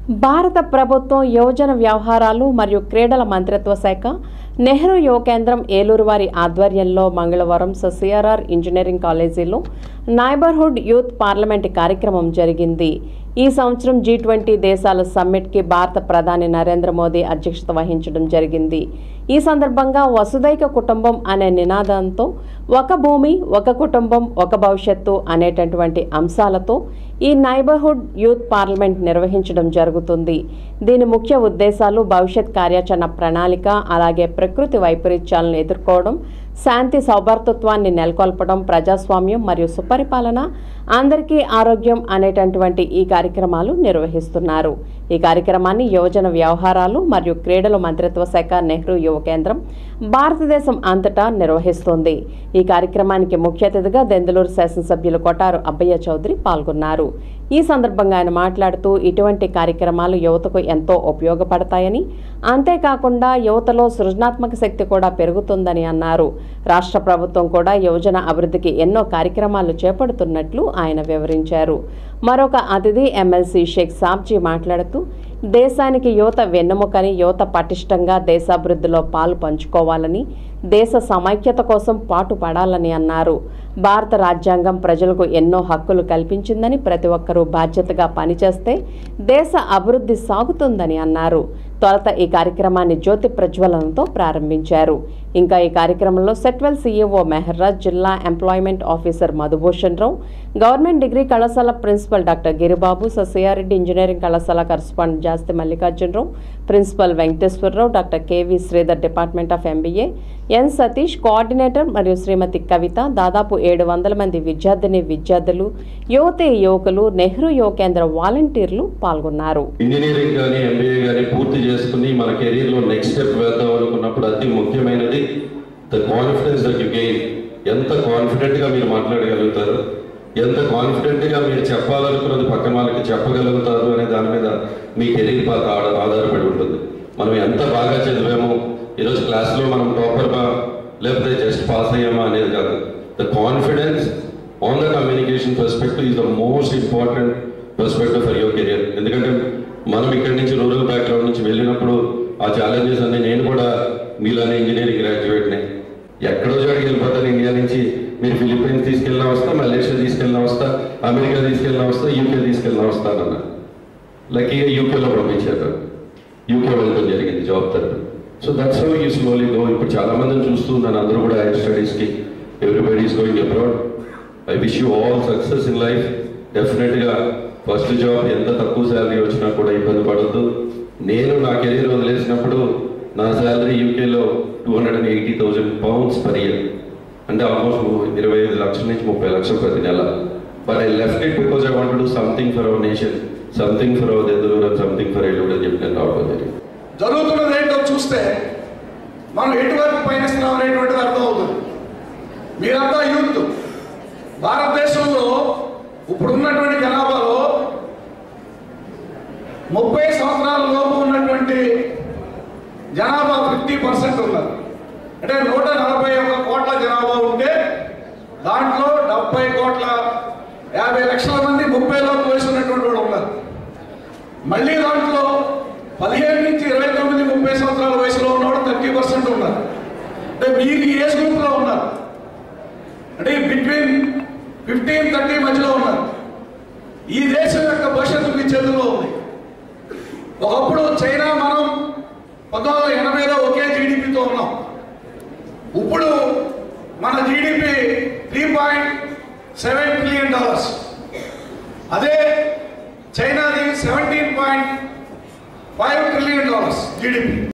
భారత ప్రభుత్వం యువజన వ్యవహారాలు మరియు క్రీడల మంత్రిత్వ శాఖ నెహ్రూ యువ కేంద్రం ఏలూరు వారి ఆధ్వర్యంలో మంగళవారం సిఆర్ఆర్ ఇంజనీరింగ్ కాలేజీలో నైబర్హుడ్ యూత్ పార్లమెంట్ కార్యక్రమం జరిగింది ఈ సంవత్సరం జీ ట్వంటీ దేశాల సమ్మిట్కి భారత ప్రధాని నరేంద్ర మోదీ అధ్యక్షత వహించడం జరిగింది ఈ సందర్భంగా వసుదైక కుటుంబం అనే నినాదంతో ఒక భూమి ఒక కుటుంబం ఒక భవిష్యత్తు అనేటటువంటి అంశాలతో ఈ నైబర్హుడ్ యూత్ పార్లమెంట్ నిర్వహించడం జరుగుతుంది దీని ముఖ్య ఉద్దేశాలు భవిష్యత్ కార్యాచరణ ప్రణాళిక అలాగే ప్రకృతి వైపరీత్యాలను ఎదుర్కోవడం శాంతి సౌభాతృత్వాన్ని నెలకొల్పడం ప్రజాస్వామ్యం మరియు సుపరిపాలన అందరికీ ఆరోగ్యం అనేటటువంటి ఈ కార్యక్రమాలు నిర్వహిస్తున్నారు ఈ కార్యక్రమాన్ని యువజన వ్యవహారాలు మరియు క్రీడల మంత్రిత్వ శాఖ నెహ్రూ యువ కేంద్రం భారతదేశం అంతటా నిర్వహిస్తోంది ఈ కార్యక్రమానికి ముఖ్య అతిథిగా దెందులూరు శాసనసభ్యులు కొటారు అబ్బయ్య చౌదరి పాల్గొన్నారు ఈ సందర్భంగా ఆయన మాట్లాడుతూ ఇటువంటి కార్యక్రమాలు యువతకు ఎంతో ఉపయోగపడతాయని అంతేకాకుండా యువతలో సృజనాత్మక శక్తి కూడా పెరుగుతుందని అన్నారు రాష్ట్ర ప్రభుత్వం కూడా యువజన అభివృద్ధికి ఎన్నో కార్యక్రమాలు చేపడుతున్నట్లు ఆయన వివరించారు మరొక అతిథి ఎమ్మెల్సీ షేక్ సాబ్జీ మాట్లాడుతూ దేశానికి యువత వెన్నెముకని యువత పటిష్టంగా దేశాభివృద్ధిలో పాలు పంచుకోవాలని దేశ సమైక్యత కోసం పాటుపడాలని అన్నారు భారత రాజ్యాంగం ప్రజలకు ఎన్నో హక్కులు కల్పించిందని ప్రతి ఒక్కరూ బాధ్యతగా పనిచేస్తే దేశ అభివృద్ధి సాగుతుందని అన్నారు తొలుత ఈ కార్యక్రమాన్ని జ్యోతి ప్రజ్వలనతో ప్రారంభించారు ఇంకా ఈ కార్యక్రమంలో సెట్వెల్ సీఈఓ మెహర్రాజ్ జిల్లా employment officer Madhubhushan Rao government degree కళాశాల principal doctor Giribabu Sasireddy engineering కళాశాల correspondent Jasthi Mallikarjunarao principal Venkateswararao doctor KV Sridhar department of MBA N Satish coordinator మరియు శ్రీమతి కవిత దాదాపు ఏడు వందల మంది విద్యార్థిని విద్యార్థులు యువతే యువకులు నెహ్రూ యువ కేంద్ర వాలంటీర్లు పాల్గొన్నారు ఇంజనీరింగ్ కానీ ఎంబీఏ కానీ పూర్తి చేసుకుని మన కెరీర్లో నెక్స్ట్ స్టెప్ వేద్దాం అనుకున్నప్పుడు అతి ముఖ్యమైనది the confidence that you gain ఎంత కాన్ఫిడెంట్గా మీరు మాట్లాడగలుగుతారు ఎంత కాన్ఫిడెంట్గా మీరు చెప్పాలనుకున్నది పక్కన వాళ్ళకి చెప్పగలుగుతారు అనే దాని మీద మీ కెరీర్ పాత ఆడ- ఆధారపడి ఉంటుంది మనం ఎంత బాగా చదివామో ఈరోజు క్లాస్లో మనం టాపర్గా లేకపోతే జస్ట్ పాస్ అయ్యామా అనేది కాదు the confidence on the communication perspective is the most important perspective for your career ఎందుకంటే మనం ఇక్కడి నుంచి రూరల్ బ్యాక్గ్రౌండ్ నుంచి వెళ్ళినప్పుడు ఆ ఛాలెంజెస్ అన్ని నేను కూడా మీలానే ఇంజనీరింగ్ గ్రాడ్యుయేట్ని ఎక్కడో చోటికి వెళ్ళిపోతాను ఇండియా నుంచి మీరు ఫిలిప్పీన్స్ తీసుకెళ్ళినా వస్తా మలేషియా తీసుకెళ్ళినా వస్తా అమెరికా తీసుకెళ్ళినా వస్తా యూకే తీసుకెళ్ళినా వస్తానన్న లక్కీగా యూకేలో పంపించారు యూకే వెళ్ళడం జరిగింది జాబ్ తరఫు so that's how you slowly go ఇప్పుడు చాలా మందిని చూస్తున్నాను అందరూ కూడా హైయర్ స్టడీస్కి everybody is going abroad I wish you all success in life డెఫినెట్గా ఫస్ట్ జాబ్ ఎంత తక్కువ శాలరీ వచ్చినా కూడా ఇబ్బంది పడద్దు నేను నా కెరీర్ వదిలేసినప్పుడు నా శాలరీ యూకేలో two hundred and eighty thousand pounds per year అంటే ఆల్మోస్ట్ ఇరవై ఐదు లక్షల నుంచి ముప్పై లక్షలు ప్రతి నెల but I left it because I want do something for our nation something for our Denduluru and something for Eluru అని చెప్పి నేను రావడం జరిగింది జరుగుతున్నది ఏంటో చూస్తే మనం ఎటువైపు పయనిస్తున్నాం అనేటువంటిది అర్థం అవుతుంది మీరంతా యూత్ భారతదేశంలో ఇప్పుడున్నటువంటి జనాభాలో ముప్పై సంవత్సరాల లోపు ఉన్నటువంటి జనాభా ఫిఫ్టీ పర్సెంట్ ఉన్నారు అంటే నూట నలభై ఒక్క కోట్ల జనాభా ఉంటే దాంట్లో డెబ్బై కోట్ల యాభై లక్షల మంది ముప్పై లోపు వయసు ఉన్నటువంటి వాళ్ళు ఉన్నారు మళ్ళీ దాంట్లో పదిహేను నుంచి ఇరవై తొమ్మిది ముప్పై సంవత్సరాల వయసులో ఉన్నవాడు థర్టీ పర్సెంట్ ఉన్నారు అంటే మీరు ఈ ఏజ్ గ్రూప్లో ఉన్నారు అంటే బిట్వీన్ ఫిఫ్టీన్ థర్టీ మధ్యలో ఉన్నారు ఈ దేశం యొక్క భవిష్యత్తు మీ చేతుల్లో ఉంది ఒకప్పుడు చైనా మనం పంతొమ్మిది వందల ఎనభైలో ఒకే జీడిపితో ఉన్నాం ఇప్పుడు మన GDP three point seven trillion dollars అదే చైనాది seventeen point five trillion dollars GDP